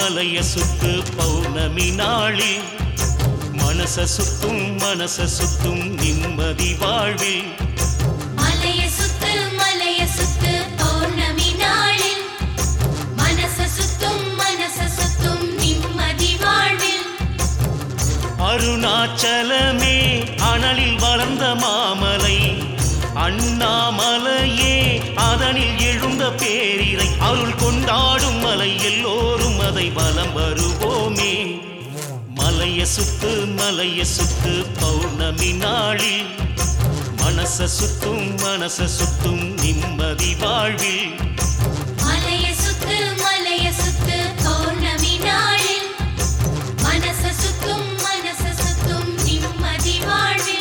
மலைய சுத்து பௌர்ணமி நாளில் மனச சுத்தும் மனச சுத்தும் நிம்மதி வாழ்வில் மலைய சுத்து மலைய சுத்து பௌர்ணமி நாளில் மனச சுத்தும் மனச சுத்தும் நிம்மதி வாழ்வில் அருணாச்சலமே அனலில் வளர்ந்த மாமலை அண்ணாமலையே அதனில் எழுந்த பேரிரை அருள் கொண்டாடும் மலை எல்லோரும் அதை வலம் வருவோமே மலைய சுத்து மலைய சுத்து பௌர்ணமி நாளில் மனச சுத்தும் மனச சுத்தும் நிம்மதி வாழ்வில் மலைய சுத்து மலைய சுத்து பௌர்ணமி நாளில் மனச சுத்தும் மனச சுத்தும் நிம்மதி வாழ்வில்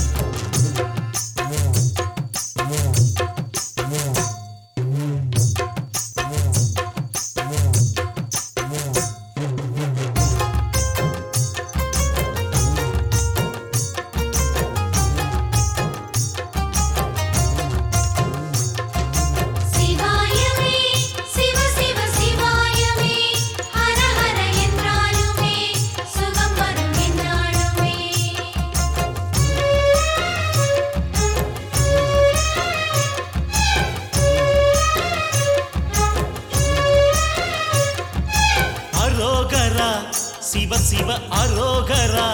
சிவாயமே சிவ சிவ சிவாயமே ஹர ஹர என்றாலுமே சுகம் வரும் என்றாலுமே அரோகரா சிவ சிவ அரோகரா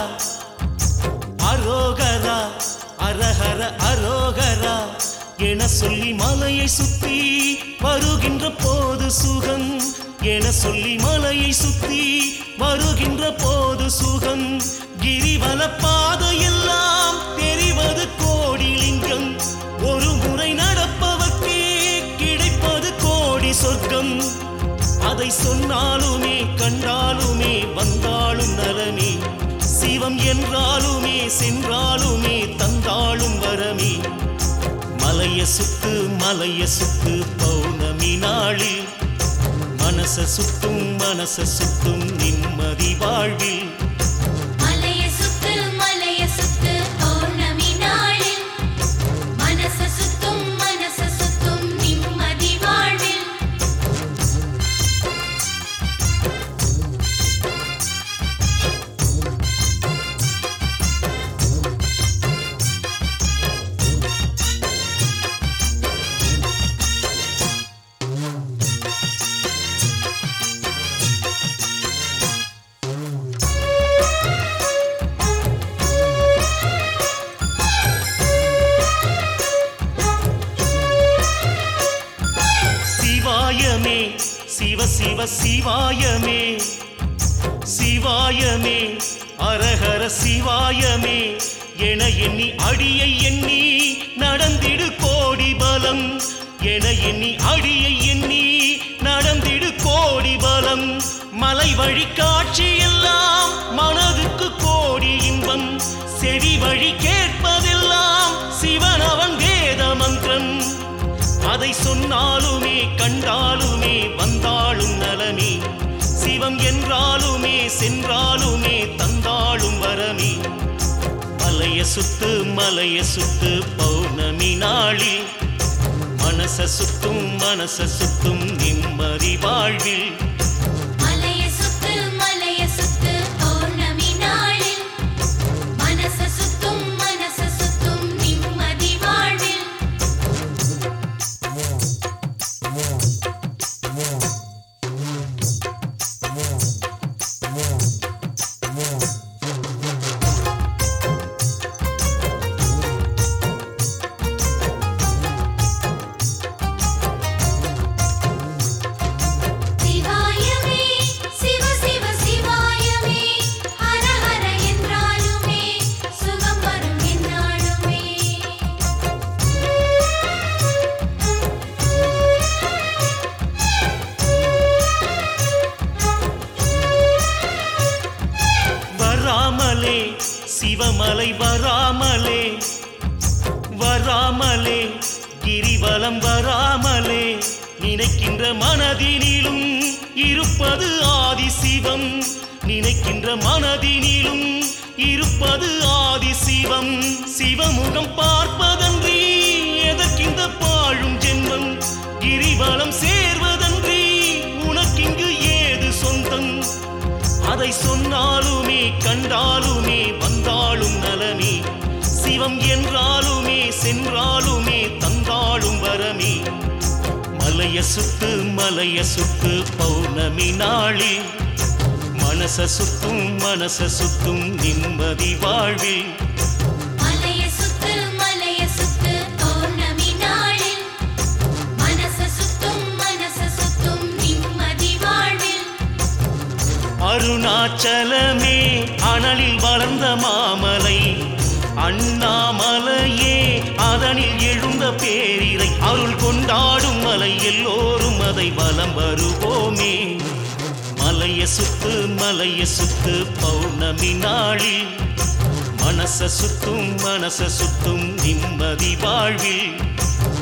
அரோகரா அரஹர அரோகரா என சொல்லி மலையை சுத்தி வருகின்ற போது சுகம் என சொல்லி மலையை சுத்தி வருகின்ற போது சுகம் கிரிவல பாதையெல்லாம் தெரிவது கோடி லிங்கம் ஒரு முறை நடப்பவர்க்கே கிடைப்பது கோடி சொர்க்கம் அதை சொன்னாலுமே கண்டாலுமே வந்தாலும் நலமே சிவம் என்றாலுமே சென்றாலுமே தந்தாலும் வரமே மலைய சுத்து மலைய சுத்து பௌர்ணமி நாளில் மனச சுத்தும் மனச சுத்தும் நிம்மதி வாழ்வில் மலைய சுத்து மலைய சுத்து பௌர்ணமி நாளில் மனச சுத்தும் மனச சுத்தும் நிம்மதி வாழ்வில் சிவாயமே சிவ சிவ சிவாயமே சிவாயமே அரஹர சிவாயமே என எண்ணி அடியை எண்ணி நடந்திடு கோடி பலம் என எண்ணி அடியை எண்ணி நடந்திடு கோடி பலம் மலை வழி காட்சி எல்லாம் மனதுக்கு கோடி இன்பம் செவி வழி கேட்பதெல்லாம் சிவன் அவன் வேத மந்திரம் அதை சொன்னாலுமே கண்டாலுமே வந்தாலும் நலமே சிவம் என்றாலுமே சென்றாலுமே தந்தாலும் வரமே மலைய சுத்து மலைய சுத்து பௌர்ணமி நாளில் மனச சுத்தும் மனச சுத்தும் நிம்மதி வாழ்வில் மலைய சுத்து மலைய சுத்து பௌர்ணமி நாளில் மனச சுத்தும் மனச சுத்தும் நிம்மதி வாழ்வில் சிவாயமே சிவ சிவ சிவாயமே ஹர ஹர என்றாலுமே சுகம் வரும் என்றாலுமே வராமலே சிவமலை வராமலே வராமலே கிரிவலம் வராமலே நினைக்கின்ற மனதினிலும் இருப்பது ஆதி சிவம் நினைக்கின்ற மனதினிலும் இருப்பது ஆதி சிவம் சிவமுகம் பார்ப்பதன்றி எதற்கிந்த பாழும் ஜென்மம் கிரிவலம் சேர்வதன்றி உனக்கிங்கு ஏது சொந்தம் கண்டாலுமே வந்தாலும் நலமே சிவம் என்றாலுமே சென்றாலுமே தந்தாளும் வரமே மலைய சுத்து மலைய சுத்து பௌர்ணமி நாளில் மனச சுத்தும் மனச சுத்தும் நிம்மதி வாழ்வில் மலைய சுத்து மலைய சுத்து பௌர்ணமி நாளில் மனச சுத்தும் மனச சுத்தும் நிம்மதி வாழ்வில் அருணாச்சலமே அனலில் வளர்ந்த மாமலை அண்ணாமலையே அதனில் எழுந்த பேரிரை அருள் கொண்டாடும் மலை எல்லோரும் அதை வலம் வருவோமே மலைய சுத்து மலைய சுத்து பௌர்ணமி நாளில் மனச சுத்தும் மனச சுத்தும் நிம்மதி வாழ்வில்